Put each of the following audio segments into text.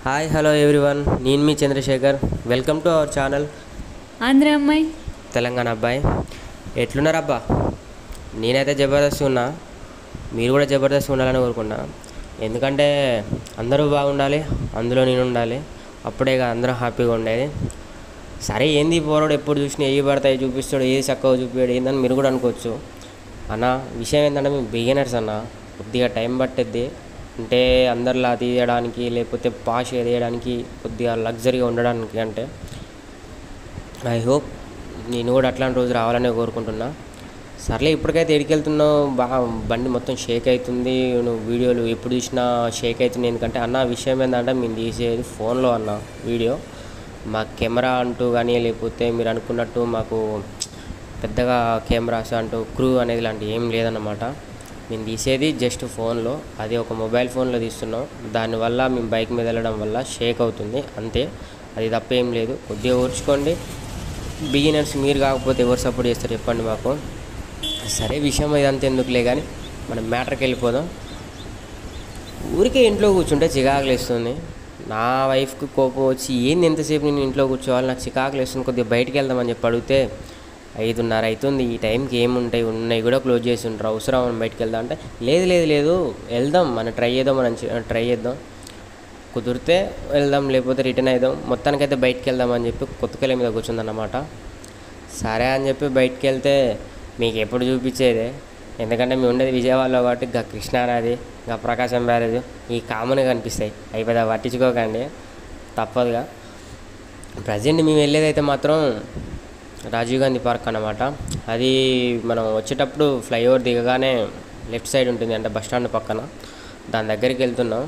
hi hello everyone నేను మీ Chandrashekar welcome to our channel Andhra అమ్మాయి తెలంగాణ అబ్బాయి ఎట్లున్నారు అబ్బా నేనైతే జబర్దస్త్ ఉన్నా మీరు కూడా జబర్దస్త్ ఉండాలని కోరుకున్నా ఎందుకంటే అందరూ బాగుండాలి అందులో నేను ఉండాలి అప్పుడే కదా అందరూ హ్యాపీగా ఉండేది సరే ఏంది ఈ పోరాడు ఎప్పుడు చూసినా ఏవి పడతాయి చూపిస్తాడు ఏది చక్కగా చూపించాడు ఏందని మీరు కూడా అనుకోవచ్చు అన్న విషయం ఏంటంటే మేము బిగినర్స్ అన్న కొద్దిగా టైం పట్టుద్ది అంటే అందరిలా తీయడానికి లేకపోతే పాష్ తీయడానికి కొద్దిగా లగ్జరీగా ఉండడానికి అంటే ఐ హోప్ నేను కూడా అట్లాంటి రోజు రావాలనే కోరుకుంటున్నా సర్లే ఇప్పటికైతే ఎడికి వెళ్తున్నావు బాగా బండి మొత్తం షేక్ అవుతుంది నువ్వు వీడియోలు ఎప్పుడు చూసినా షేక్ అవుతుంది ఎందుకంటే అన్న విషయం ఏంటంటే మేము తీసేది ఫోన్లో అన్న వీడియో మా కెమెరా అంటూ కానీ లేకపోతే మీరు అనుకున్నట్టు మాకు పెద్దగా కెమెరాస్ అంటూ క్రూ అనేది లాంటి ఏం లేదన్నమాట మేము తీసేది జస్ట్ ఫోన్లో అది ఒక మొబైల్ ఫోన్లో తీస్తున్నాం దానివల్ల మేము బైక్ మీద వెళ్ళడం వల్ల షేక్ అవుతుంది అంతే అది తప్పేం లేదు కొద్దిగా ఓర్చుకోండి బిగినర్స్ మీరు కాకపోతే ఎవరు సపోర్ట్ చేస్తారు చెప్పండి మాకు సరే విషయం ఇదంతా ఎందుకులే కానీ మనం మ్యాటర్కి వెళ్ళిపోదాం ఊరికే ఇంట్లో కూర్చుంటే చికాకులు వేస్తుంది నా వైఫ్కి కోపం వచ్చి ఏంది ఎంతసేపు నేను ఇంట్లో కూర్చోవాలి నాకు చికాకులు వేస్తుంది కొద్దిగా బయటికి వెళ్దామని చెప్పి అడిగితే ఐదున్నర అవుతుంది ఈ టైంకి ఏముంటాయి ఉన్నాయి కూడా క్లోజ్ చేసి ఉంటారు అవసరం మనం బయటికి వెళ్దాం అంటే లేదు లేదు లేదు వెళ్దాం మనం ట్రై చేద్దాం మనం ట్రై చేద్దాం కుదిరితే వెళ్దాం లేకపోతే రిటర్న్ అవుదాం మొత్తానికైతే బయటికి వెళ్దాం అని చెప్పి కొత్తకల మీద కూర్చుందన్నమాట సరే అని చెప్పి బయటికి వెళ్తే మీకు ఎప్పుడు చూపించేదే ఎందుకంటే మేము ఉండేది విజయవాడలో కాబట్టి గా కృష్ణానది గా ప్రకాశం బ్యారేజ్ ఈ కామన్గా కనిపిస్తాయి అవి పెద్ద పట్టించుకోకండి తప్పదుగా ప్రజెంట్ మేము వెళ్ళేదైతే మాత్రం రాజీవ్ గాంధీ పార్క్ అన్నమాట అది మనం వచ్చేటప్పుడు ఫ్లైఓవర్ దిగగానే లెఫ్ట్ సైడ్ ఉంటుంది అంటే బస్ స్టాండ్ పక్కన దాని దగ్గరికి వెళ్తున్నాం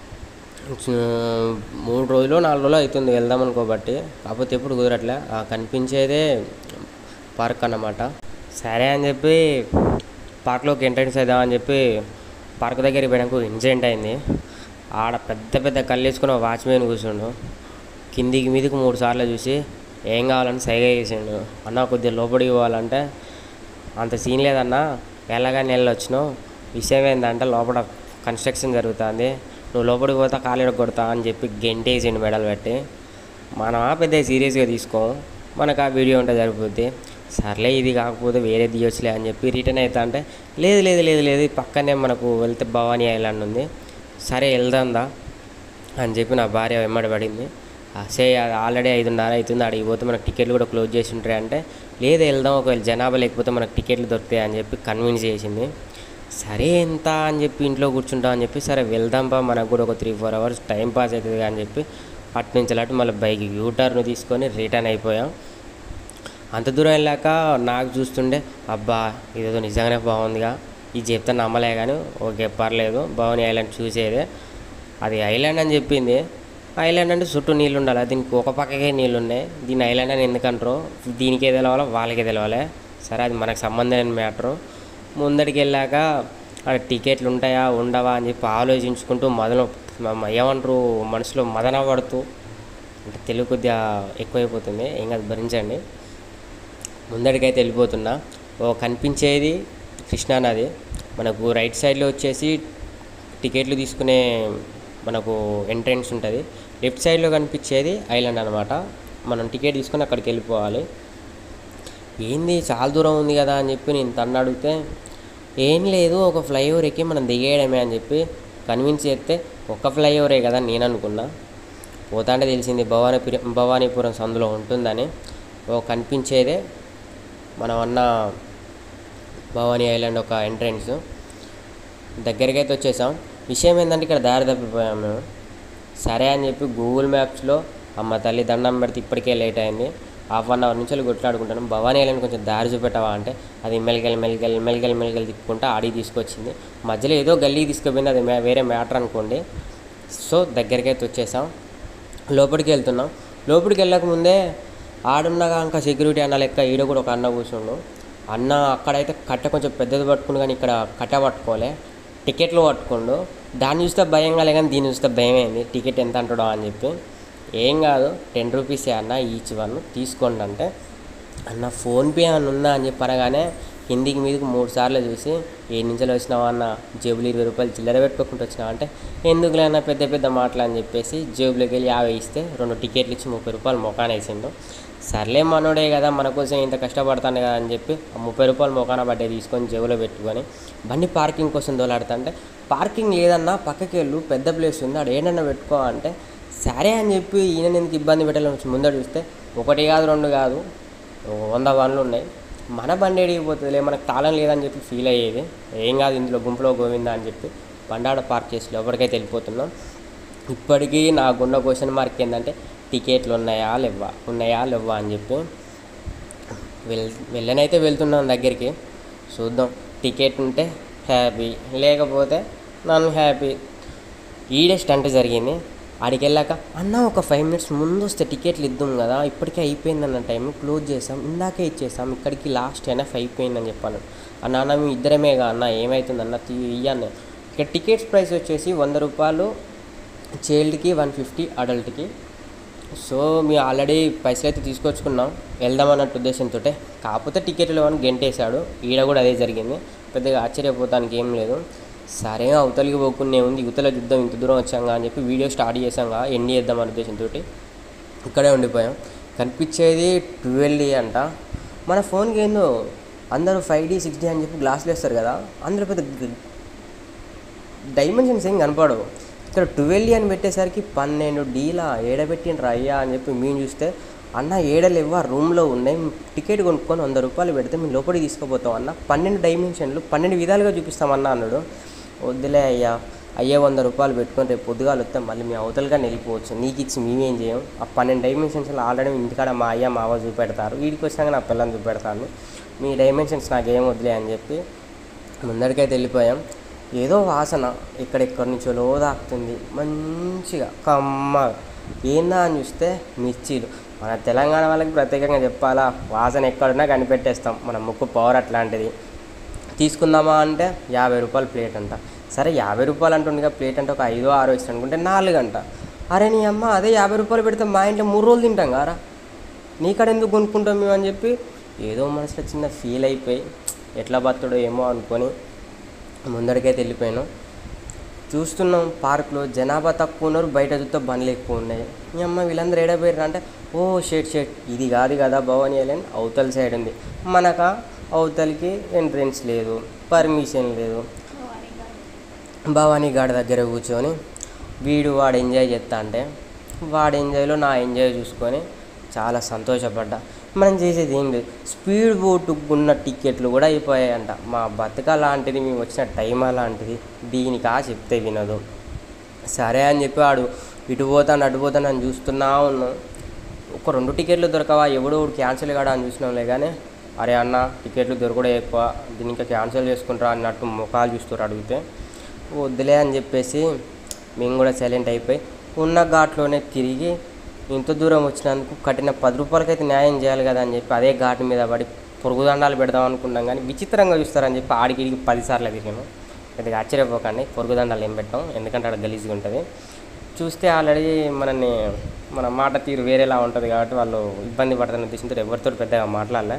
మూడు రోజులు నాలుగు రోజులు అవుతుంది వెళ్దాం అనుకోబట్టి కాకపోతే ఎప్పుడు కుదరట్లే ఆ కనిపించేదే పార్క్ అన్నమాట సరే అని చెప్పి పార్క్లోకి ఎంట్రన్స్ అవుదామని చెప్పి పార్క్ దగ్గరికి పోయినాక ఇన్సిడెంట్ అయింది ఆడ పెద్ద పెద్ద కళ్ళు వేసుకుని వాచ్మెన్ కూర్చుండు కిందికి మీదికి మూడు సార్లు చూసి ఏం కావాలని సైగ చేసిండు అన్న కొద్దిగా లోపలికి పోవాలంటే అంత సీన్ లేదన్నా వెళ్ళగానే వెళ్ళొచ్చినావు విషయం ఏంటంటే లోపల కన్స్ట్రక్షన్ జరుగుతుంది నువ్వు లోపలికి పోతా కాలు కొడతా అని చెప్పి గెంటేసిండు మెడల్ పెట్టి మనం ఆ పెద్ద సీరియస్గా తీసుకో మనకు ఆ వీడియో ఉంటే సరిపోద్ది సర్లే ఇది కాకపోతే వేరే తీయొచ్చులే అని చెప్పి రిటర్న్ అవుతా అంటే లేదు లేదు లేదు లేదు ఈ పక్కనే మనకు వెళ్తే భవానీ ఐలాండ్ ఉంది సరే వెళ్దాందా అని చెప్పి నా భార్య వెమ్మడి పడింది సే అది ఆల్రెడీ ఐదున్నర అవుతుంది అడిగి పోతే మనకు టికెట్లు కూడా క్లోజ్ చేసి ఉంటాయి అంటే లేదు వెళ్దాం ఒకవేళ జనాభా లేకపోతే మనకు టికెట్లు దొరుకుతాయి అని చెప్పి కన్విన్స్ చేసింది సరే ఎంత అని చెప్పి ఇంట్లో కూర్చుంటాం అని చెప్పి సరే వెళ్దాం బా మనకు కూడా ఒక three four hours time pass అవుతుంది అని చెప్పి అటు నుంచి అటు మళ్ళీ బైక్ యూటర్న్ తీసుకొని రిటర్న్ అయిపోయాం అంత దూరం వెళ్ళాక నాకు చూస్తుండే అబ్బా ఇదేదో నిజంగానే బాగుందిగా ఇది చెప్తే నమ్మలే కానీ ఓకే పర్లేదు బాగుంది ఐలాండ్ చూసేదే అది ఐలాండ్ అని చెప్పింది ఐలాండ్ అంటే చుట్టూ నీళ్ళు ఉండాలి దీనికి ఒక పక్కకే నీళ్ళు ఉన్నాయి దీని ఐలాండ్ అని ఎందుకంటారు దీనికే తెలవాలో వాళ్ళకే తెలవాలి సరే అది మనకు సంబంధమైన మ్యాటరు ముందడికి వెళ్ళాక అక్కడ టికెట్లు ఉంటాయా ఉండవా అని చెప్పి ఆలోచించుకుంటూ మొదలు ఏమంటారు మనసులో మదన పడుతూ అంటే తెలుగు కొద్దిగా ఎక్కువైపోతుంది ఏం కాదు భరించండి ముందడికైతే వెళ్ళిపోతున్నా ఓ కనిపించేది కృష్ణానది మనకు రైట్ సైడ్లో వచ్చేసి టికెట్లు తీసుకునే మనకు ఎంట్రన్స్ ఉంటుంది లెఫ్ట్ సైడ్లో కనిపించేది ఐలాండ్ అనమాట మనం టికెట్ తీసుకొని అక్కడికి వెళ్ళిపోవాలి ఏంది చాలా దూరం ఉంది కదా అని చెప్పి నేను తన్ను అడిగితే ఏం లేదు ఒక ఫ్లైఓవర్ ఎక్కి మనం దిగేయడమే అని చెప్పి కన్విన్స్ చేస్తే ఒక్క ఫ్లైఓవరే కదా నేను అనుకున్నా పోతాంటే తెలిసింది భవానీపురం భవానీపురం సందులో ఉంటుందని ఓ కనిపించేదే మనం అన్న భవానీ ఐలాండ్ ఒక ఎంట్రన్స్ దగ్గరికి అయితే వచ్చేసాం విషయం ఏంటంటే ఇక్కడ దారి తప్పిపోయాం మేము సరే అని చెప్పి గూగుల్ మ్యాప్స్లో అమ్మ తల్లి దండం పెడితే ఇప్పటికే లేట్ అయింది హాఫ్ అన్ అవర్ నుంచి కొట్లాడుకుంటాను భవానీ ఐలాండ్ కొంచెం దారి చూపెట్టవా అంటే అది మెలికల్ మెలికల్ మెలికల్ మెలికల్ తిప్పుకుంటా ఆడికి తీసుకొచ్చింది మధ్యలో ఏదో గల్లీకి తీసుకుపోయింది అది మే- వేరే మ్యాటర్ అనుకోండి సో దగ్గరికి అయితే వచ్చేసాం లోపలికి వెళ్తున్నాం లోపలికి వెళ్ళక ముందే ఆడున్నగా ఇంకా సెక్యూరిటీ అన్న లెక్క ఈడ కూడా ఒక అన్న కూర్చుండు అన్న అక్కడైతే కట్టె కొంచెం పెద్దది పట్టుకుండు కానీ ఇక్కడ కట్టె పట్టుకోలే టికెట్లు పట్టుకుండు దాన్ని చూస్తే భయం కాలే కానీ దీన్ని చూస్తే భయం అయింది టికెట్ ఎంత అంటాడో అని చెప్పి ఏం కాదు టెన్ రూపీసే అన్న ఈచ్ వన్ తీసుకోండి అంటే అన్న ఫోన్పే అని ఉందా అని చెప్పి అనగానే కిందికి మీదకి మూడు సార్లు చూసి ఏ నుంచెలు వచ్చినావా అన్న జేబులు ఇరవై రూపాయలు చిల్లర పెట్టుకోకుండా వచ్చినావా అంటే ఎందుకులే అన్న పెద్ద పెద్ద మాటలు అని చెప్పేసి జేబులోకి వెళ్ళి యాభై ఇస్తే రెండు టికెట్లు ఇచ్చి ముప్పై రూపాయలు మొఖాన వేసిండు సర్లే మనోడే కదా మన కోసం ఇంత కష్టపడతాను కదా అని చెప్పి ఆ ముప్పై రూపాయలు మొఖాన పడ్డే తీసుకొని జేబులో పెట్టుకొని బండి పార్కింగ్ కోసం దోలాడుతుంటే పార్కింగ్ లేదన్నా పక్కకి వెళ్ళు పెద్ద ప్లేస్ ఉంది ఆడ ఏంటన్నా పెట్టుకో అంటే సరే అని చెప్పి ఈయన ఎందుకు ఇబ్బంది పెట్టాలని వచ్చి ముందర చూస్తే ఒకటి కాదు రెండు కాదు ఓ వంద బండ్లు ఉన్నాయి మన బండి ఎడిగిపోతుందిలే మనకు తాళం లేదని చెప్పి ఫీల్ అయ్యేది ఏం కాదు ఇందులో గుంపులో గోవిందా అని చెప్పి బండాడ పార్క్ చేసి లోపలికైతే వెళ్ళిపోతున్నాం ఇప్పటికీ నాకున్న క్వశ్చన్ మార్క్ ఏంటంటే టికెట్లు ఉన్నాయా లేవా ఉన్నాయా లేవా అని చెప్పి వెల్ వెళ్ళనైతే వెళ్తున్నాను దగ్గరికి చూద్దాం టికెట్ ఉంటే హ్యాపీ లేకపోతే నన్ను హ్యాపీ ఈడే స్టంట్ జరిగింది ఆడికి వెళ్ళాక అన్న ఒక ఫైవ్ మినిట్స్ ముందు వస్తే టికెట్లు ఇద్దాం కదా ఇప్పటికే అయిపోయిందన్న టైం క్లోజ్ చేసాం ఇందాకే ఇచ్చేసాం ఇక్కడికి లాస్ట్ ఎనఫ్ అయిపోయిందని చెప్పాను అన్న అన్న మేము ఇద్దరమేగా అన్న ఏమవుతుందన్న ఇయ్యాను ఇక్కడ టికెట్స్ ప్రైస్ వచ్చేసి వంద రూపాయలు చైల్డ్కి వన్ ఫిఫ్టీ అడల్ట్కి సో మేము ఆల్రెడీ పైసలు అయితే తీసుకొచ్చుకున్నాం వెళ్దాం అన్నట్టు ఉద్దేశంతో కాకపోతే టికెట్లు అని గెంటేశాడు ఈడ కూడా అదే జరిగింది పెద్దగా ఆశ్చర్యపోతానికి ఏం లేదు సరే అవతలికి పోకుండా ఉంది యువతల యుద్ధం ఇంత దూరం వచ్చాంగా అని చెప్పి వీడియో స్టార్ట్ చేసాంగా ఎండి చేద్దాం అనే ఉద్దేశంతో ఇక్కడే ఉండిపోయాం కనిపించేది ట్వెల్వ్ అంట మన ఫోన్కి ఏందో అందరూ ఫైవ్ డీ సిక్స్ డీ అని చెప్పి గ్లాసులు వేస్తారు కదా అందులో పెద్ద డైమెన్షన్స్ ఏం కనపడవు ఇక్కడ ట్వెల్వ్ అని పెట్టేసరికి పన్నెండు డీలా ఏడబెట్టిండ్రు అయ్యా అని చెప్పి మేము చూస్తే అన్న ఏడలేవు ఆ రూమ్లో ఉన్నాయి టికెట్ కొనుక్కొని వంద రూపాయలు పెడితే మేము లోపలికి తీసుకుపోతాం అన్న పన్నెండు డైమెన్షన్లు పన్నెండు విధాలుగా చూపిస్తామన్నా అన్నాడు వద్దులే అయ్యా అయ్యే వంద రూపాయలు పెట్టుకొని రేపు పొద్దుగాలు వస్తే మళ్ళీ మేము అవతలుగా వెళ్ళిపోవచ్చు నీకు ఇచ్చి మేమేం చేయం ఆ పన్నెండు డైమెన్షన్స్లో ఆల్రెడీ ఇంటికాడ మా అయ్య మా అవ్వ చూపెడతారు వీడికి వచ్చినాక నా పిల్లల్ని చూపెడతాను మీ డైమెన్షన్స్ నాకేం వద్దులే అని చెప్పి ముందరికైతే వెళ్ళిపోయాం ఏదో వాసన ఇక్కడెక్కడి నుంచో లో తాకుతుంది మంచిగా కమ్మగా ఏందా అని చూస్తే మిర్చీలు మన తెలంగాణ వాళ్ళకి ప్రత్యేకంగా చెప్పాలా వాసన ఎక్కడున్నా కనిపెట్టేస్తాం మన ముక్కు పవర్ అట్లాంటిది తీసుకుందామా అంటే యాభై రూపాయలు ప్లేట్ అంట సరే యాభై రూపాయలు అంటుండగా ప్లేట్ అంటే ఒక ఐదో ఆరో ఇస్తాను అనుకుంటే నాలుగు అంట అరే నీ అమ్మ అదే యాభై రూపాయలు పెడితే మా ఇంట్లో మూడు రోజులు తింటాం కారా నీకాడ ఎందుకు కొనుక్కుంటాం మేము అని చెప్పి ఏదో మనసులో చిన్న ఫీల్ అయిపోయి ఎట్లా బతుడో ఏమో అనుకొని ముందడికైతే వెళ్ళిపోయాను చూస్తున్నాం పార్క్లో జనాభా తక్కువ ఉన్నారు బయట చూస్తే బండ్లు ఎక్కువ ఉన్నాయి మీ అమ్మ వీళ్ళందరూ ఏడపోయారు అంటే ఓ షేట్ షేట్ ఇది కాదు కదా భవానీ ఐలాండ్ అవతల సైడ్ ఉంది మనక అవతలకి ఎంట్రెన్స్ లేదు పర్మిషన్ లేదు భవానీ గాడి దగ్గర కూర్చొని వీడు వాడు ఎంజాయ్ చేస్తా అంటే వాడు ఎంజాయ్లో నా ఎంజాయ్ చూసుకొని చాలా సంతోషపడ్డా మనం చేసేది ఏం లేదు స్పీడ్ బోటు ఉన్న టికెట్లు కూడా అయిపోయాయంట మా బతుక లాంటిది మేము వచ్చిన టైం అలాంటిది దీనికి ఆ చెప్తే వినదు సరే అని చెప్పి వాడు ఇటు పోతాను అటు పోతాను అని చూస్తున్నా ఉన్నాం ఒక రెండు టికెట్లు దొరకవా ఎవడో ఒకడు క్యాన్సిల్ కాడా అని చూసినాంలే కానీ అరే అన్న టికెట్లు దొరకడే ఎక్కువ దీన్ని ఇంకా క్యాన్సిల్ చేసుకుంటారా అన్నట్టు ముఖాలు చూస్తారు అడిగితే వద్దులే అని చెప్పేసి మేము కూడా సైలెంట్ అయిపోయి ఉన్న ఘాట్లోనే తిరిగి ఇంత దూరం వచ్చినందుకు కట్టిన పది రూపాయలకైతే న్యాయం చేయాలి కదా అని చెప్పి అదే ఘాటు మీద పడి పొరుగు దండాలు పెడదాం అనుకున్నాం కానీ విచిత్రంగా చూస్తారని చెప్పి ఆడికి పదిసార్లు తిరిగాను పెద్దగా ఆశ్చర్యపోకండి పొరుగు దండాలు ఏం పెట్టాం ఎందుకంటే అక్కడ గలీజ్గా ఉంటుంది చూస్తే ఆల్రెడీ మనల్ని మన మాట తీరు వేరేలా ఉంటుంది కాబట్టి వాళ్ళు ఇబ్బంది పడతారని ఉద్దేశంతో ఎవరితో పెద్దగా మాట్లాడలే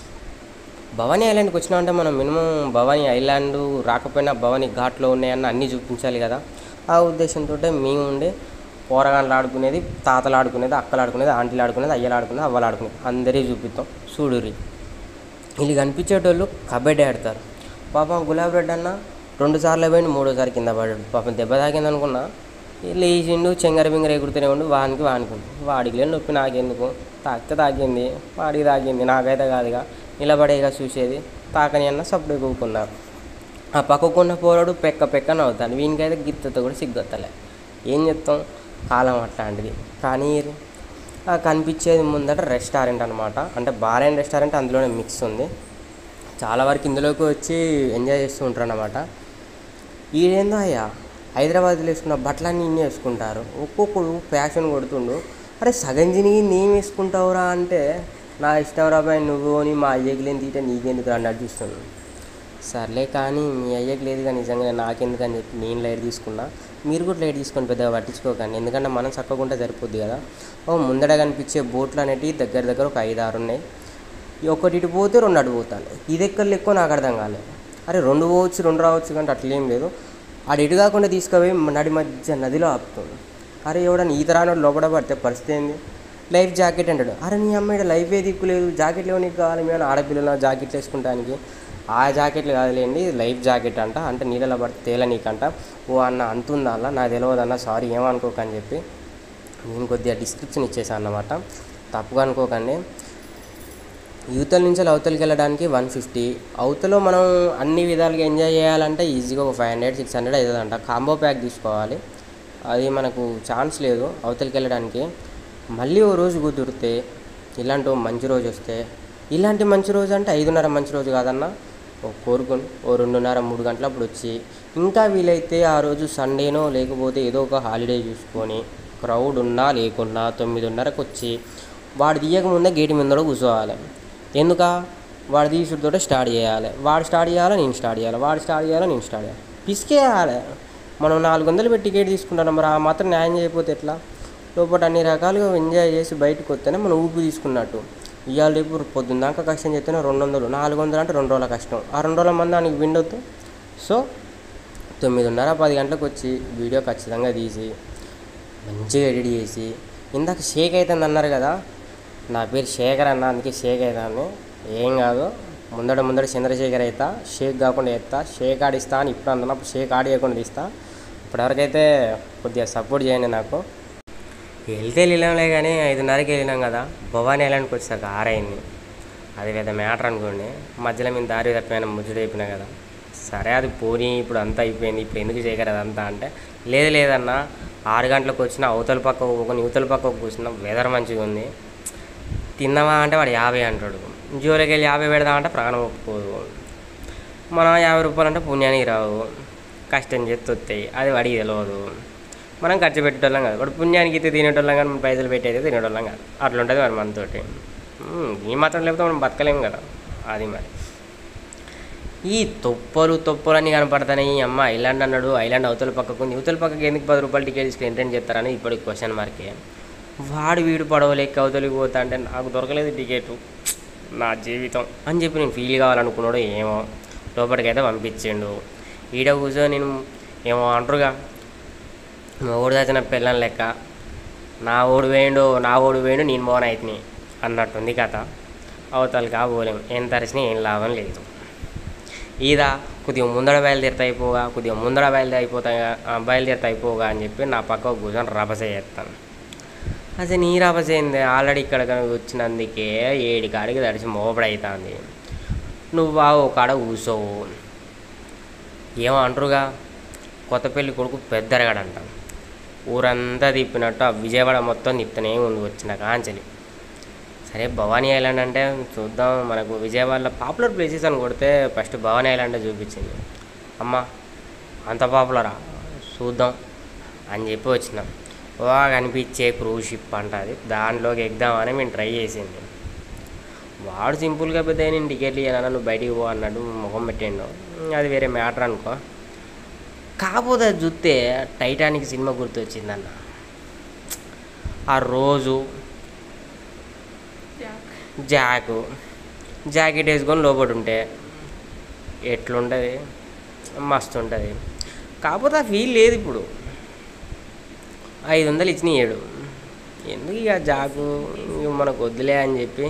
భవానీ ఐలాండ్కి వచ్చినామంటే మనం మినిమం భవానీ ఐలాండ్ రాకపోయినా భవానీ ఘాట్లో ఉన్నాయన్న అన్నీ చూపించాలి కదా ఆ ఉద్దేశంతో మేము ఉండి పోరగాళ్ళు ఆడుకునేది తాతలు ఆడుకునేది అక్కలు ఆడుకునేది ఆంటీలు ఆడుకునేది అయ్యలు ఆడుకునేది అవ్వలు ఆడుకునేది అందరి చూపిస్తాం చూడురి వీళ్ళు కనిపించేటోళ్ళు కబడ్డీ ఆడతారు పాపం గులాబ్ రెడ్డి అన్న రెండు సార్లు పోయింది మూడోసారి కింద పడ్డాడు పాపం దెబ్బ తాకింది అనుకున్నా లేచిండు చెంగర బింగర ఎగురుతూనే ఉండు వానికి వానికి వాడికి లేని నొప్పి నాకెందుకు తాకితే తాకింది వాడికి తాకింది నాకైతే కాదుగా నిలబడేగా చూసేది తాకని అన్న సప్పుడు కూకున్నారు ఆ పక్కకున్న పోరాడు పెక్క పెక్క నవ్వుతాడు వీనికైతే గిత్తతో కూడా సిగ్గొత్తలే ఏం చెప్తాం కాలం అట్లాంటిది కానీ ఆ కనిపించేది ముందట రెస్టారెంట్ అనమాట అంటే బార్ అండ్ రెస్టారెంట్ అందులోనే మిక్స్ ఉంది చాలా వరకు ఇందులోకి వచ్చి ఎంజాయ్ చేస్తూ ఉంటారు అనమాట ఈడేందో అయ్యా హైదరాబాద్లో వేసుకున్న బట్టలన్నీ ఇన్ని వేసుకుంటారు ఒక్కొక్కడు ఫ్యాషన్ కొడుతుండు అరే సగం జినిగి నేను వేసుకుంటావురా అంటే నా ఇష్టం రాబాయ్ నువ్వు అని మా అయ్యకి లేని తీట నీకెందుకు అన్నట్టు చూస్తున్నాను సర్లే కానీ మీ అయ్యకి లేదుగా నిజంగా నాకెందుకు అని చెప్పి నేను లైట్ తీసుకున్నా మీరు కూడా లైట్ తీసుకొని పెద్దగా పట్టించుకోకండి ఎందుకంటే మనం చక్కకుంటే సరిపోద్ది కదా ఓ ముందడ కనిపించే బోట్లు అనేటివి దగ్గర దగ్గర ఒక ఐదు ఆరు ఉన్నాయి ఈ ఒక్కటి ఇటు పోతే రెండు అటు పోతాను ఇది ఎక్కడ ఎక్కువ నాకు అర్థం కాలేదు అరే రెండు పోవచ్చు రెండు రావచ్చు కానీ అట్లేం లేదు ఆడు ఇటు కాకుండా తీసుకుపోయి నడి మధ్య నదిలో ఆపుతాడు అరే ఎవడన్నా ఈత రానోడు లోపల పడితే పరిస్థితి ఏంది లైఫ్ జాకెట్ అంటాడు అరే నీ అమ్మాయి లైఫ్ ఏ దిక్కులేదు జాకెట్లు ఏమో నీకు కావాలి మేము ఆడపిల్లల జాకెట్లు వేసుకుంటానికి ఆ జాకెట్లు కాదులేండి లైఫ్ జాకెట్ అంట అంటే నీళ్ళలో పడితే తేల నీకంట ఓ అన్న అంతుందా అలా నాకు తెలియదు అన్న సారీ ఏమనుకోకని చెప్పి నేను కొద్దిగా డిస్క్రిప్షన్ ఇచ్చేసాను అన్నమాట తప్పుగా అనుకోకండి యువతల నుంచి అవతలకి వెళ్ళడానికి వన్ ఫిఫ్టీ అవతలో మనం అన్ని విధాలుగా ఎంజాయ్ చేయాలంటే ఈజీగా ఒక ఫైవ్ హండ్రెడ్ సిక్స్ హండ్రెడ్ అవుతుందంట కాంబో ప్యాక్ తీసుకోవాలి అది మనకు ఛాన్స్ లేదు అవతలకి వెళ్ళడానికి మళ్ళీ ఓ రోజు కుదిరితే ఇలాంటి ఓ మంచి రోజు వస్తే ఇలాంటి మంచి రోజు అంటే ఐదున్నర మంచి రోజు కాదన్నా ఓ కోరుకుని ఓ రెండున్నర మూడు గంటలప్పుడు వచ్చి ఇంకా వీలైతే ఆ రోజు సండేనో లేకపోతే ఏదో ఒక హాలిడే చూసుకొని క్రౌడ్ ఉన్నా లేకున్నా తొమ్మిదిన్నరకు వచ్చి వాడు తీయక ముందే గేటు ముందర కూర్చోవాలి ఎందుక వాడు తీసుడుతో స్టార్ట్ చేయాలి వాడు స్టార్ట్ చేయాలి నేను స్టార్ట్ చేయాలి వాడు స్టార్ట్ చేయాలి నేను స్టార్ట్ చేయాలి పిసికేయాలి మనం నాలుగు వందలు పెట్టి టికెట్ తీసుకుంటాం మరి ఆ మాత్రం న్యాయం చేయకపోతే ఎట్లా లోపల అన్ని రకాలుగా ఎంజాయ్ చేసి బయటకు వస్తేనే మనం ఊపి తీసుకున్నట్టు ఇవాళ రేపు పొద్దున్న దాకా కష్టం చేస్తేనే రెండు వందలు నాలుగు వందలు అంటే రెండు రోజుల కష్టం ఆ రెండు రోజుల మంది దానికి విండొద్దు సో తొమ్మిదిన్నర పది గంటలకు వచ్చి వీడియో ఖచ్చితంగా తీసి మంచిగా ఎడిట్ చేసి ఇందాక షేక్ అవుతుంది అన్నారు కదా నా పేరు శేఖర్ అన్న అందుకే షేక్ అవుతాను ఏం కాదు ముందడ ముందడ చంద్రశేఖర్ అవుతా షేక్ కాకుండా ఎత్తా షేక్ ఆడిస్తా అని ఇప్పుడు అందున్నప్పుడు షేక్ ఆడియకుండా తీస్తా ఇప్పటివరకైతే కొద్దిగా సపోర్ట్ చేయండి నాకు వెళ్తే వెళ్ళినాంలే కానీ ఐదున్నరకి వెళ్ళినాం కదా భవానీ ఐలాండ్కి వచ్చాక ఆరైంది అది పెద్ద మ్యాటర్ అనుకోండి మధ్యలో మేము దారి తప్పిన ముచ్చట చెప్పినా కదా సరే అది పోనీ ఇప్పుడు అంతా అయిపోయింది ఇప్పుడు ఎందుకు చేయగలరు అదంతా అంటే లేదు లేదన్నా ఆరు గంటలకు వచ్చిన అవతల పక్క ఒక యువతల పక్క కూర్చున్న వెదర్ మంచిగా ఉంది తిన్నావా అంటే వాడు యాభై అంటాడు జోలోకి వెళ్ళి యాభై పెడదామంటే ప్రాణం ఒప్పుకోదు మనం యాభై రూపాయలు అంటే పుణ్యానికి రావు కష్టం చేసి వస్తాయి అది వాడికి తెలియదు మనం ఖర్చు పెట్టేటోళ్ళం కాదు వాడు పుణ్యానికి అయితే తినేటోళ్ళం కానీ మనం పైసలు పెట్టేది తినేటోళ్ళం కాదు అట్లా ఉంటుంది మరి మనతోటి ఉమ్, ఈ మాత్రం లేకపోతే మనం బతకలేం కదా అది మరి ఈ తొప్పలు తొప్పలు అని కనపడతాయి ఈ అమ్మ ఐలాండ్ అన్నాడు ఐలాండ్ అవతల పక్కకు యువతల పక్కకి ఎందుకు పది రూపాయలు టికెట్ తీసుకుని ఎంటర్ చేస్తారని ఇప్పటికి క్వశ్చన్ మార్కే వాడు వీడు పడవలేక అవతలికి పోతా అంటే నాకు దొరకలేదు టికెట్ నా జీవితం అని చెప్పి నేను ఫీల్ కావాలనుకున్నాడు ఏమో లోపలికైతే పంపించిండు ఈడ కూర్చొని నేను ఏమో అంటారుగా మా ఓడి దాచిన పిల్లల లెక్క నా ఓడి వేయండు నా ఓడి వేయండు నేను మోన అవుతుంది అన్నట్టుంది కథ అవతలకి ఆ పోలేం ఏం తరిచినా ఏం లాభం లేదు ఈదా కొద్దిగా ముందర బయలుదేరితే అయిపోగా కొద్దిగా ముందర బయలుదేరి అయిపోతాగా బయలుదేరితే అయిపోగా అని చెప్పి నా పక్క కూర్చొని రభస చేస్తాను అసలు నీ రభస ఏంది ఆల్రెడీ ఇక్కడ కనుక వచ్చినందుకే ఏడు కాడికి తడిచి మోపడవుతుంది నువ్వు ఆ ఒక కాడ కూర్చోవు ఏమో అంటారుగా కొత్త పెళ్లి కొడుకు పెద్దరగాడంట ఊరంతా తిప్పినట్టు ఆ విజయవాడ మొత్తం తిప్పుతూనే ఉంది వచ్చిన కాంచలి సరే భవానీ ఐలాండ్ అంటే చూద్దాం మనకు విజయవాడలో పాపులర్ ప్లేసెస్ అని కొడితే ఫస్ట్ భవానీ ఐలాండ్ చూపించింది అమ్మ అంత పాపులరా చూద్దాం అని చెప్పి వచ్చినాం బాగా కనిపించే క్రూజ్ షిప్ అంట అది దాంట్లోకి ఎక్కుదామని మేము ట్రై చేసింది వాడు సింపుల్గా పెద్ద నేను టికెట్లు ఇవ్వాలన్నా నువ్వు బయటికి పో అన్నాడు ముఖం పెట్టిండు అది వేరే మ్యాటర్ అనుకో కాకపోతే అది చూస్తే టైటానిక్ సినిమా గుర్తొచ్చిందన్న ఆ రోజు జాకు జాకెట్ వేసుకొని లోపల ఉంటే ఎట్లుంటుంది మస్తు ఉంటుంది కాకపోతే ఆ ఫీల్ లేదు ఇప్పుడు ఐదు వందలు ఇచ్చిన ఏడు ఎందుకు ఇక జాకు ఇక మనకు వద్దులే అని చెప్పి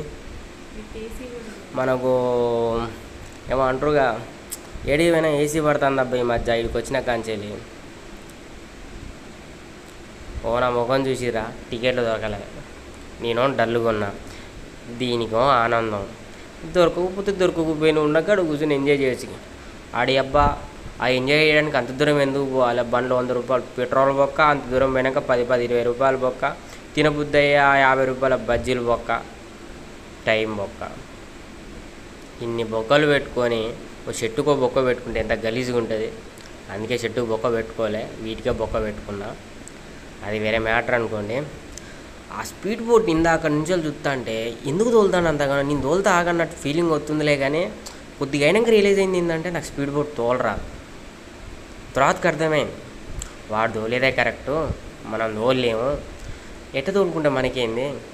మనకు ఏమో అంటారుగా ఏడికి పోయినా ఏసీ పడుతుంది అబ్బాయి ఈ మధ్య ఇక్కడికి వచ్చిన కాంచెలి ఓ నా ముఖం చూసిరా టికెట్లు దొరకలే నేను డల్లుగా ఉన్నా దీనికో ఆనందం దొరకకపోతే దొరకకపోయిన ఉండకాడు కూర్చొని ఎంజాయ్ చేయొచ్చు ఆడి అబ్బా ఆ ఎంజాయ్ చేయడానికి అంత దూరం ఎందుకు పోవాలి బండ్లు వంద రూపాయలు పెట్రోల్ బొక్క అంత దూరం పోయినాక పది పది ఇరవై రూపాయలు బొక్క తినబుద్ధి అయ్యే ఆ యాభై రూపాయల బజ్జీలు బొక్క టైం బొక్క ఇన్ని బొక్కలు పెట్టుకొని ఓ చెట్టుకో బొక్క పెట్టుకుంటే ఎంత గలీజ్గా ఉంటుంది అందుకే చెట్టుకు బొక్క పెట్టుకోలే వీటికే బొక్క పెట్టుకున్నా అది వేరే మ్యాటర్ అనుకోండి ఆ స్పీడ్ బోట్ ఇందాక నుంచి చూస్తా అంటే ఎందుకు తోలుతాను అంతగా నేను తోలుతా ఆగన్నట్టు ఫీలింగ్ వస్తుందిలే కానీ కొద్దిగా అయినాక రియలైజ్ అయింది ఏంటంటే నాకు స్పీడ్ బోట్ తోలరా తర్వాతకి అర్థమైంది వాడు తోలేదే కరెక్టు మనం తోలేము ఎట్ట తోలుకుంటే మనకేంది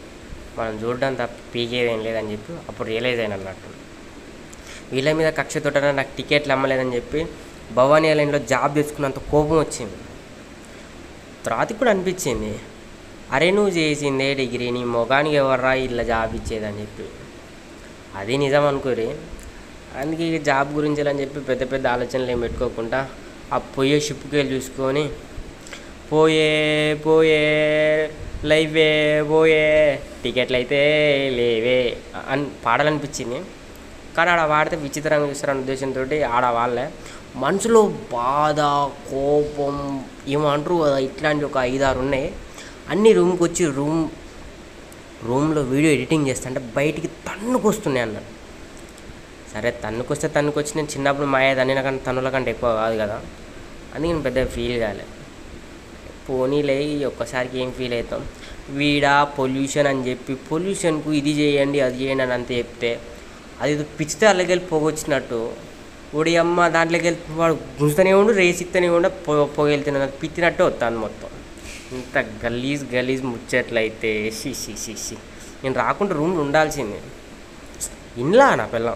మనం చూడడం తప్ప పీకేదేం లేదని చెప్పి అప్పుడు రియలైజ్ అయిన అన్నట్టు వీళ్ళ మీద కక్షతోట నాకు టికెట్లు అమ్మలేదని చెప్పి భవానీ లైన్లో జాబ్ తెచ్చుకున్నంత కోపం వచ్చింది తర్వాత ఇప్పుడు అనిపించింది అరే నువ్వు చేసిందే డిగ్రీ నీ మొగానికి ఎవర్రా ఇట్లా జాబ్ ఇచ్చేదని చెప్పి అది నిజం అనుకోరి అందుకే ఇక జాబ్ గురించి అని చెప్పి పెద్ద పెద్ద ఆలోచనలు ఏం పెట్టుకోకుండా ఆ పోయే షిప్కి వెళ్ళి చూసుకొని పోయే పోయే లైవే పోయే టికెట్లు అయితే లేవే అని పాడాలనిపించింది కానీ ఆడ వాడితే విచిత్రంగా చూస్తారన్న ఉద్దేశంతో ఆడ వాళ్ళే మనసులో బాధ కోపం ఏమంటారు కదా ఇట్లాంటి ఒక ఐదారు ఉన్నాయి అన్ని రూమ్కి వచ్చి రూమ్ రూమ్లో వీడియో ఎడిటింగ్ చేస్తుంటే బయటికి తన్నుకొస్తున్నాయి అన్న సరే తన్నుకొస్తే తన్నుకొచ్చి నేను చిన్నప్పుడు మా తన్నిన కంటే తన్నుల కంటే ఎక్కువ కాదు కదా అందుకే నేను పెద్ద ఫీల్ కాలే పోనీలే ఈ ఒక్కసారికి ఏం ఫీల్ అవుతాం వీడా పొల్యూషన్ అని చెప్పి పొల్యూషన్కు ఇది చేయండి అది చేయండి అని అంతే చెప్తే అది ఏదో పిచ్చితే అల్లకెళ్ళి పొగొచ్చినట్టు ఉడి అమ్మ దాంట్లోకి వెళ్ళి వాడు గుంజుతూనే ఉండు రేసి ఇస్తూనే ఉండు పొ పొగెళ్తున్నా పిత్తినట్టే వస్తాను మొత్తం ఇంత గలీజ్ గలీజ్ ముచ్చట్లయితే షి షి షి షి నేను రాకుండా రూమ్లో ఉండాల్సిందే ఇంట్లో నా పిల్లం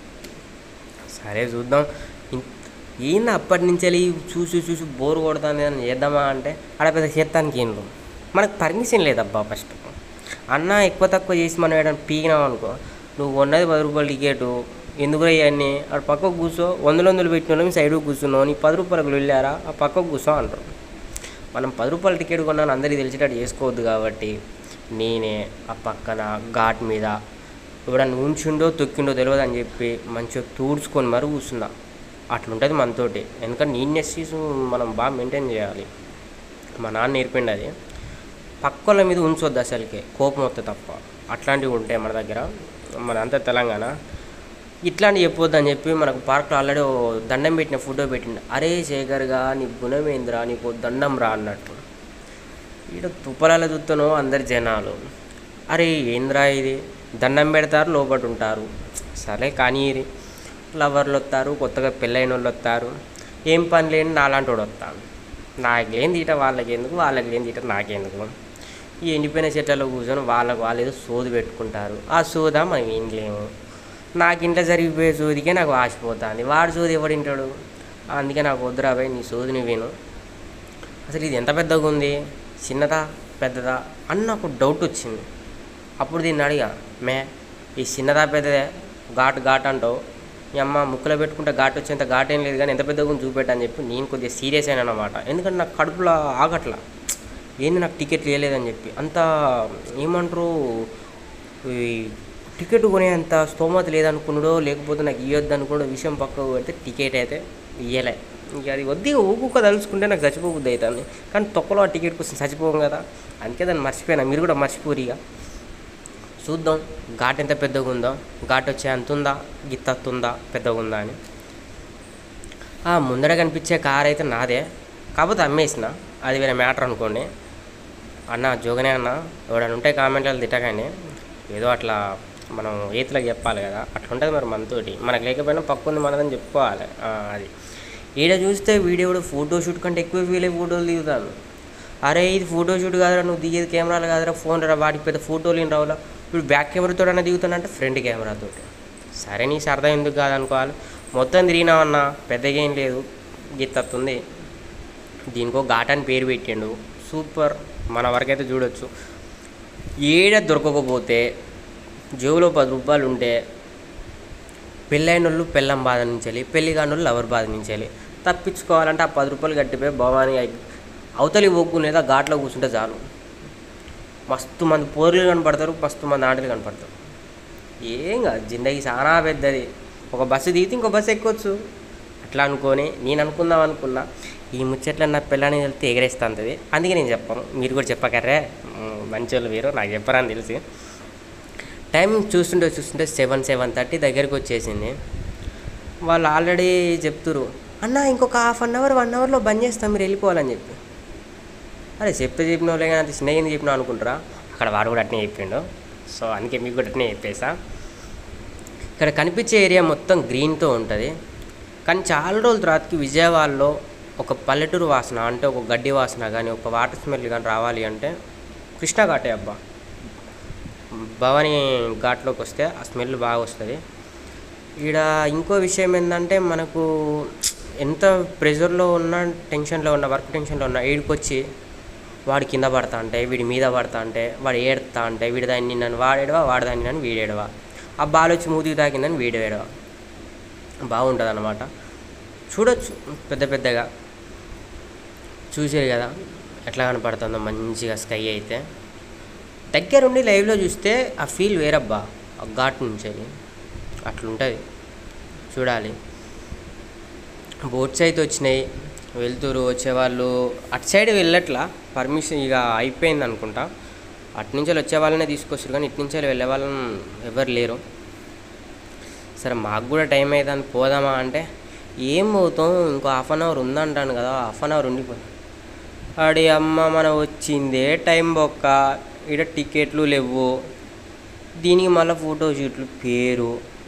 సరే చూద్దాం ఇన్- ఏంది అప్పటి నుంచి వెళ్ళి చూసి చూసి బోర్ కొడుతుంది అని చేద్దామా అంటే ఆడ పెద్ద చేత్తానికి ఏం లేవు మనకు పర్మిషన్ లేదబ్బా ఫస్ట్ అన్న ఎక్కువ తక్కువ చేసి మనం ఏదైనా పీకినాం అనుకో నువ్వు ఉన్నది పది రూపాయల టికెట్ ఎందుకు ఇవన్నీ ఆడ పక్కకు కూర్చో వందలు వందలు పెట్టిన సైడ్కి కూర్చున్నావు నీ పది రూపాయలకు వెళ్ళారా ఆ పక్కకు కూర్చో అంటారు మనం పది రూపాయల టికెట్ కొన్నాను అందరికీ తెలిసేటట్టు చేసుకోవద్దు కాబట్టి నేనే ఆ పక్కన ఘాట్ మీద ఎవడన్నా ఉంచుండో తొక్కిండో తెలియదు అని చెప్పి మంచిగా తూడ్చుకొని మరి కూర్చున్నా అట్లుంటుంది మనతోటి ఎందుకంటే నీట్నెస్ మనం బాగా మెయింటైన్ చేయాలి మా నాన్న నేర్పిండి అది పక్కల మీద ఉంచొద్దు అసలుకే కోపం వస్తే తప్ప అట్లాంటివి ఉంటాయి మన దగ్గర మన అంతా తెలంగాణ ఇట్లాంటివి చెప్పొద్దు అని చెప్పి మనకు పార్క్లో ఆల్రెడీ ఓ దండం పెట్టిన ఫోటో పెట్టిండు అరే శేఖర్గా నీ గుణమేంద్రా నీకు ఓ దండం రా అన్నట్టు ఈడ తుప్పలాల చూస్తానో అందరు జనాలు అరే ఏంద్రా ఇది దండం పెడతారు లోపట ఉంటారు సరే కానీ లవర్లు వస్తారు కొత్తగా పెళ్ళైన వాళ్ళు వస్తారు ఏం పని లేని నాలాంటి వాడు వస్తాను నాకు లేని తీట వాళ్ళకి ఎందుకు వాళ్ళకి లేని తీట నాకెందుకు ఈ ఎండిపోయిన చెట్లలో కూర్చొని వాళ్ళకి వాళ్ళు ఏదో సోది పెట్టుకుంటారు ఆ సోదా మనం ఏం లేము నాకు ఇంట్లో జరిగిపోయే సోదికే నాకు ఆశపోతుంది వాడు సోది ఎవడు వింటాడు అందుకే నాకు వద్దురా భయ్ నీ సోదిని విను అసలు ఇది ఎంత పెద్దగా ఉంది చిన్నదా పెద్దదా అని నాకు డౌట్ వచ్చింది అప్పుడు దీన్ని అడిగా మే ఈ చిన్నదా పెద్దదే ఘాట్ ఘాట్ అంటావు ఈ అమ్మ ముక్కులో పెట్టుకుంటే ఘాట్ వచ్చేంత ఘాట్ ఏం లేదు కానీ ఎంత పెద్దగా ఉంది చూపెట్టని చెప్పి నేను కొద్దిగా సీరియస్ అయినా అనమాట ఎందుకంటే నాకు కడుపులో ఆగట్లా ఏంది నాకు టికెట్ లేదని చెప్పి అంత ఏమంటారు ఈ టికెట్ కొనేంత స్తోమత లేదనుకున్నాడో లేకపోతే నాకు ఇవ్వద్దు అనుకున్న విషయం పక్కకు పెడితే టికెట్ అయితే ఇయ్యలే ఇక అది కొద్దిగా ఊకుక తలుచుకుంటే నాకు చచ్చిపోబుద్ది అవుతుంది కానీ తొక్కలో ఆ టికెట్ కోసం చచ్చిపోం కదా అందుకే దాన్ని మర్చిపోయినా మీరు కూడా మర్చిపోరు ఇక చూద్దాం ఘాట్ ఎంత పెద్దగా ఉందో ఘాట్ వచ్చే అంత ఉందా గిత్తత్తు ఉందా పెద్దగా ఉందా అని ఆ ముందర కనిపించే కార్ అయితే నాదే కాకపోతే అమ్మేసిన అది వేరే మ్యాటర్ అనుకోండి అన్న జోగనే అన్న ఎవడన్నా ఉంటే కామెంట్లు తిట్టకండి ఏదో అట్లా మనం ఈతలకు చెప్పాలి కదా అట్లా ఉంటుంది మరి మనతోటి మనకు లేకపోయినా పక్కుంది మనదని చెప్పుకోవాలి ఆ, అది ఈడ చూస్తే వీడియో ఫోటో షూట్ కంటే ఎక్కువ ఫీల్ అయ్యి ఫోటోలు దిగుతాను అరే ఇది ఫోటో షూట్ కాదురా నువ్వు దిగేది కెమెరాలు కాదురా ఫోన్ రా వాటికి పెద్ద ఫోటోలు ఏం రావులా ఇప్పుడు బ్యాక్ కెమెరాతో అన్న దిగుతానంటే ఫ్రంట్ కెమెరాతో సరే నీ సరదా ఎందుకు కాదనుకోవాలి మొత్తం తిరిగినామన్నా పెద్దగా ఏం లేదు గిత్తత్తుంది దీనికో ఘాట్ అని పేరు పెట్టిండు సూపర్ మన వరకైతే చూడొచ్చు ఏడ దొరకకపోతే జేబులో పది రూపాయలు ఉంటే పెళ్ళైన వాళ్ళు పెళ్ళం బాధ నుంచి వెళ్ళి పెళ్లి కాని వాళ్ళు లవర్ బాధ నుంచి వెళ్ళి తప్పించుకోవాలంటే ఆ పది రూపాయలు కట్టిపోయి భవానీ అవతలి ఒగ్గునేది ఆ ఘాట్లో కూర్చుంటే చాలు మస్తు మంది పోర్లు కనపడతారు మస్తు మంది ఆటలు కనపడతారు ఏం కాదు జిందగీ చాలా పెద్దది ఒక బస్సు దిగితే ఇంకో బస్సు ఎక్కొచ్చు అట్లా అనుకొని నేను అనుకుందాం అనుకున్నా ఈ ముచ్చట్లు నా పిల్లని వెళ్తే ఎగరేస్తుంది అందుకే నేను చెప్పాను మీరు కూడా చెప్పకర్రే మ్, మంచోళ్ళు మీరు నాకు చెప్పరని తెలిసి టైం చూస్తుంటే చూస్తుంటే సెవెన్ సెవెన్ థర్టీ దగ్గరికి వచ్చేసింది వాళ్ళు ఆల్రెడీ చెప్తురు అన్న ఇంకొక హాఫ్ అన్ అవర్ వన్ అవర్లో బంద్ చేస్తాం మీరు వెళ్ళిపోవాలని చెప్పి అరే చెప్తే చెప్పిన వాళ్ళే కానీ అంత చిన్నగా ఎందుకు చెప్పినా అనుకుంటారా అక్కడ వాడు కూడా అట్నే చెప్పిండు సో అందుకే మీకు కూడా అట్నే చెప్పేసా ఇక్కడ కనిపించే ఏరియా మొత్తం గ్రీన్తో ఉంటుంది కానీ చాలా రోజుల తర్వాతకి విజయవాడలో ఒక పల్లెటూరు వాసన అంటే ఒక గడ్డి వాసన కానీ ఒక వాటర్ స్మెల్ కానీ రావాలి అంటే కృష్ణా ఘాటే అబ్బా భవానీ ఘాట్లోకి వస్తే ఆ స్మెల్ బాగా వస్తుంది ఈడ ఇంకో విషయం ఏంటంటే మనకు ఎంత ప్రెషర్లో ఉన్న టెన్షన్లో ఉన్న వర్క్ టెన్షన్లో ఉన్న ఈడికొచ్చి వాడు కింద పడతా అంటే వీడి మీద పడతా అంటే వాడు ఏడుతా అంటే వీడి దాన్ని నన్ను వాడేడవా వాడు దాన్ని నన్ను వీడేడవా ఆ బాల్ వచ్చి మూతికి తాకిందని వీడేడవా బాగుంటుంది అన్నమాట చూడొచ్చు పెద్ద పెద్దగా చూసారు కదా ఎట్లా కనపడుతుందో మంచిగా స్కై అయితే దగ్గరుండి లైవ్లో చూస్తే ఆ ఫీల్ వేరబ్బా ఆ ఘాట్ నుంచి అది అట్లుంటుంది చూడాలి బోట్స్ అయితే వచ్చినాయి వెళ్తురు వచ్చేవాళ్ళు అటు సైడ్ వెళ్ళట్లా పర్మిషన్ ఇక అయిపోయింది అనుకుంటా అటు నుంచి వచ్చే వాళ్ళనే తీసుకొస్తారు కానీ ఇటు నుంచి వెళ్ళే వాళ్ళని ఎవరు లేరు సరే మాకు కూడా టైం అవుతుంది పోదామా అంటే ఏం పోతాం ఇంకో హాఫ్ అన్ అవర్ ఉందంటాను కదా హాఫ్ అన్ అవర్ ఉండిపోయి ఆడి అమ్మ మనం వచ్చిందే టైం బొక్క ఇక్కడ టికెట్లు లేవు దీనికి మళ్ళీ ఫోటో షూట్లు పేరు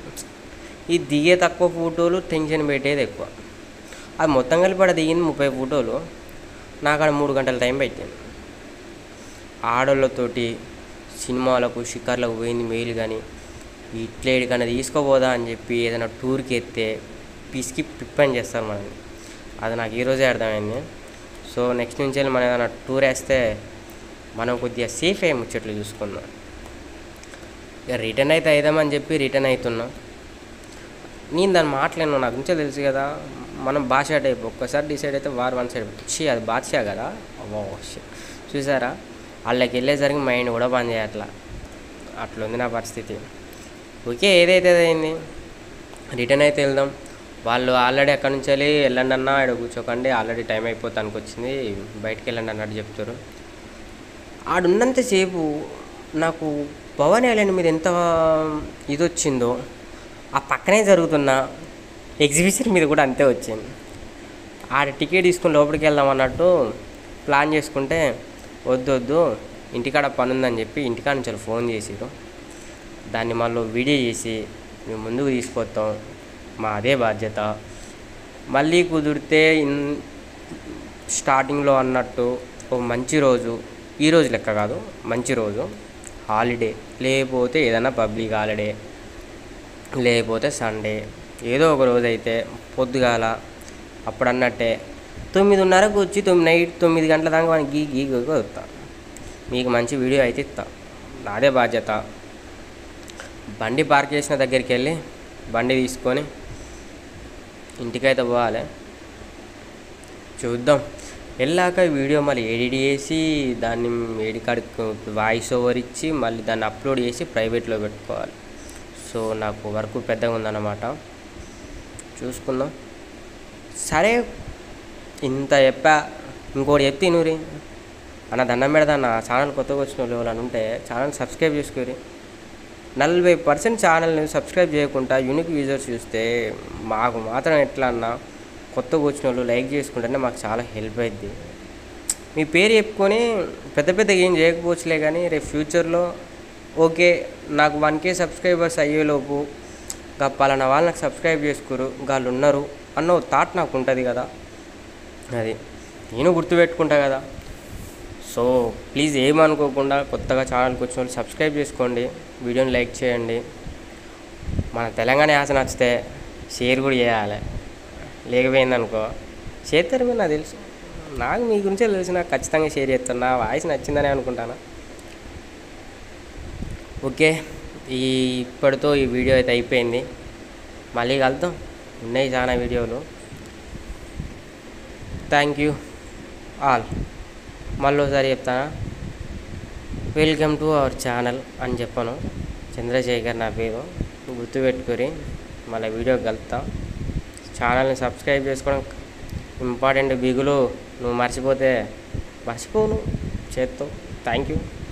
ఈ దిగే తక్కువ ఫోటోలు టెన్షన్ పెట్టేది ఎక్కువ అది మొత్తం కలిపి ఆడ దిగింది ముప్పై ఫోటోలు నాకు ఆడ మూడు గంటల టైం పెట్టింది ఆడోళ్ళతోటి సినిమాలకు షికార్లకు పోయింది మేలు కానీ ఇట్లా ఎక్కడికన్నా తీసుకోపోదా అని చెప్పి ఏదైనా టూర్కి ఎత్తే పిసికి పిప్పని చేస్తారు మనల్ని అది నాకు ఈరోజే అర్థమైంది సో నెక్స్ట్ నుంచి వెళ్ళి మనం ఏదైనా టూర్ వేస్తే మనం కొద్దిగా సేఫ్ అయ్యే ముచ్చట్లు చూసుకుందాం ఇక రిటర్న్ అయితే అయిదామని చెప్పి రిటర్న్ అవుతున్నాం నేను దాన్ని మాట్లాడినా నాకు నుంచే తెలుసు కదా మనం బాషా టైప్ ఒక్కసారి డిసైడ్ అయితే వారు వన్ సైడ్ వచ్చి అది బాద్షా కదా అవ్వ చూసారా వాళ్ళకి వెళ్ళేసరికి మైండ్ కూడా పని చేయట్లా అట్లుంది నా పరిస్థితి ఓకే ఏదైతే అయింది రిటర్న్ అయితే వెళ్దాం వాళ్ళు ఆల్రెడీ అక్కడి నుంచి వెళ్ళి వెళ్ళండి అన్న ఇక్కడ కూర్చోకండి ఆల్రెడీ టైం అయిపోతానికి వచ్చింది బయటికి వెళ్ళండి అన్నట్టు చెప్తారు ఆడున్నంతసేపు నాకు పవన్ ఐలాండ్ మీద ఎంత ఇది వచ్చిందో ఆ పక్కనే జరుగుతున్న ఎగ్జిబిషన్ మీద కూడా అంతే వచ్చింది ఆడ టికెట్ తీసుకుని లోపలికి వెళ్దాం అన్నట్టు ప్లాన్ చేసుకుంటే వద్దు వద్దు ఇంటికాడ పని ఉందని చెప్పి ఇంటికాడ నుంచి వాళ్ళు ఫోన్ చేసిరు దాన్ని మళ్ళీ వీడియో చేసి మేము ముందుకు తీసుకొస్తాం మా అదే బాధ్యత మళ్ళీ కుదిరితే ఇన్ స్టార్టింగ్లో అన్నట్టు ఓ మంచి రోజు ఈ రోజు లెక్క కాదు మంచి రోజు హాలిడే లేకపోతే ఏదైనా పబ్లిక్ హాలిడే లేకపోతే సండే ఏదో ఒక రోజు అయితే పొద్దుగాల అప్పుడు అన్నట్టే తొమ్మిదిన్నరకు వచ్చి తొమ్మిది నైట్ తొమ్మిది గంటల దాకా వాడిని గీ గీ గీ వస్తా మీకు మంచి వీడియో అయితే ఇస్తా నాదే బాధ్యత బండి పార్క్ చేసిన దగ్గరికి వెళ్ళి బండి తీసుకొని ఇంటికైతే పోవాలి చూద్దాం వెళ్ళాక ఈ వీడియో మళ్ళీ ఎడిట్ చేసి దాన్ని ఎడికాడికి వాయిస్ ఓవర్ ఇచ్చి మళ్ళీ దాన్ని అప్లోడ్ చేసి ప్రైవేట్లో పెట్టుకోవాలి సో నాకు వర్క్ పెద్దగా ఉందన్నమాట చూసుకుందాం సరే ఇంత చెప్పా ఇంకోటి చెప్తే నూరి అన్న దండం పెడదా నా ఛానల్ కొత్తగా వచ్చిన వాళ్ళు ఎవరైనా ఉంటే ఛానల్ సబ్స్క్రైబ్ చేసుకోరి నలభై పర్సెంట్ ఛానల్ని సబ్స్క్రైబ్ చేయకుండా యూనిక్ యూజర్స్ చూస్తే మాకు మాత్రం ఎట్లా అన్నా కొత్తగా వచ్చిన వాళ్ళు లైక్ చేసుకుంటేనే మాకు చాలా హెల్ప్ అవుద్ది మీ పేరు చెప్పుకొని పెద్ద పెద్దగా ఏం చేయకపోవచ్చులే కానీ రేపు ఫ్యూచర్లో ఓకే నాకు వన్ కే సబ్స్క్రైబర్స్ అయ్యేలోపు గా పలానా వాళ్ళు నాకు సబ్స్క్రైబ్ చేసుకోరు వాళ్ళు ఉన్నారు అన్న థాట్ నాకు ఉంటుంది కదా అది నేను గుర్తుపెట్టుకుంటా కదా సో ప్లీజ్ ఏమనుకోకుండా కొత్తగా ఛానల్కి వచ్చిన వాళ్ళు సబ్స్క్రైబ్ చేసుకోండి వీడియోని లైక్ చేయండి మన తెలంగాణ యాస నచ్చితే షేర్ కూడా చేయాలి లేకపోయిందనుకో చేస్తారు మీరు నాకు తెలుసు నాకు మీ గురించే తెలుసు నాకు ఖచ్చితంగా షేర్ చేస్తాను నా వాయిస్ నచ్చిందని అనుకుంటాను ఓకే ఈ ఇప్పటితో ఈ వీడియో అయితే అయిపోయింది మళ్ళీ కలుద్దాం ఉన్నాయి చాలా వీడియోలు థ్యాంక్ యూ ఆల్ మళ్ళీ ఒకసారి చెప్తానా వెల్కమ్ టు అవర్ ఛానల్ అని చెప్పను చంద్రశేఖర్ నా పేరు గుర్తుపెట్టుకొని మళ్ళీ వీడియో కలుపుతా ఛానల్ని సబ్స్క్రైబ్ చేసుకోవడం ఇంపార్టెంట్ బిగులు నువ్వు మర్చిపోతే మర్చిపోను చేత్తో థ్యాంక్ యూ